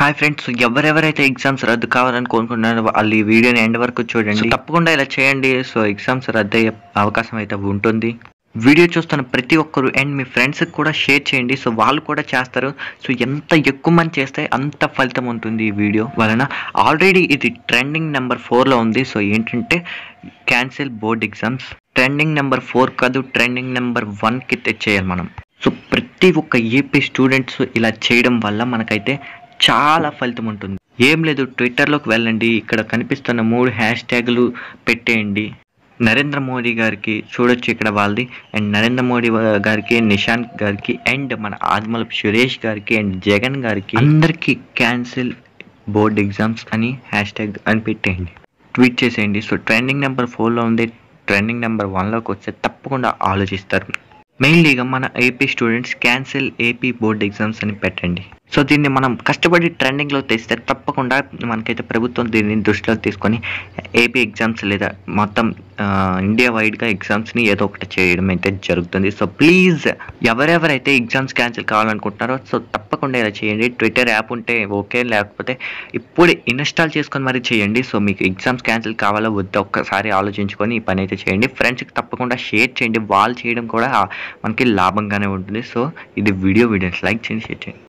hi friends ఎవరెవరైతే exams రద్దు కావాలని కోరుకుంటున్నారో వాళ్ళు ఈ వీడియోని ఎండ్ వరకు చూడండి సో తప్పకుండా ఇలా చేయండి సో ఎగ్జామ్స్ రద్దు అయ్యే అవకాశం అయితే ఉంటుంది వీడియో చూస్తున్న ప్రతి ఒక్కరు అండ్ మీ ఫ్రెండ్స్కి కూడా షేర్ చేయండి సో వాళ్ళు కూడా చేస్తారు సో ఎంత ఎక్కువ మంది చేస్తే అంత ఫలితం ఉంటుంది ఈ వీడియో వలన ఆల్రెడీ ఇది ట్రెండింగ్ నెంబర్ ఫోర్లో ఉంది సో ఏంటంటే cancel board exams trending number four కాదు ట్రెండింగ్ నెంబర్ వన్కి తెచ్చేయాలి మనం సో ప్రతి ఒక్క ఏపీ స్టూడెంట్స్ ఇలా చేయడం వల్ల మనకైతే చాలా ఫలితం ఉంటుంది ఏం లేదు ట్విట్టర్లోకి వెళ్ళండి ఇక్కడ కనిపిస్తున్న మూడు హ్యాష్ ట్యాగులు పెట్టేయండి నరేంద్ర మోడీ గారికి చూడొచ్చు ఇక్కడ వాళ్ళది అండ్ నరేంద్ర మోడీ వా- గారికి నిశాంత్ గారికి అండ్ మన ఆదిమలపు సురేష్ గారికి అండ్ జగన్ గారికి అందరికీ క్యాన్సిల్ బోర్డ్ ఎగ్జామ్స్ అని హ్యాష్ ట్యాగ్ అని పెట్టేయండి ట్వీట్ చేసేయండి సో ట్రెండింగ్ నెంబర్ ఫోర్లో ఉంది ట్రెండింగ్ నెంబర్ వన్లోకి వస్తే తప్పకుండా ఆలోచిస్తారు మెయిన్లీగా మన AP students cancel AP board exams అని పెట్టండి సో దీన్ని మనం కష్టపడి ట్రెండింగ్లో తెస్తే తప్పకుండా మనకైతే ప్రభుత్వం దీన్ని దృష్టిలో తీసుకొని ఏపీ ఎగ్జామ్స్ లేదా మొత్తం ఆ, ఇండియా వైడ్గా ఎగ్జామ్స్ని ఏదో ఒకటి చేయడం అయితే జరుగుతుంది సో ప్లీజ్ ఎవరెవరైతే ఎగ్జామ్స్ క్యాన్సిల్ కావాలనుకుంటున్నారో సో తప్పకుండా ఇలా చేయండి ట్విట్టర్ యాప్ ఉంటే ఓకే లేకపోతే ఇప్పుడే ఇన్స్టాల్ చేసుకొని మరి చేయండి సో మీకు ఎగ్జామ్స్ క్యాన్సిల్ కావాలో వద్దా ఒక్కసారి ఆలోచించుకొని ఈ పని అయితే చేయండి ఫ్రెండ్స్కి తప్పకుండా షేర్ చేయండి వాళ్ళు చేయడం కూడా మనకి లాభంగానే ఉంటుంది సో ఇది వీడియో వీడియోస్ లైక్ చేయండి షేర్ చేయండి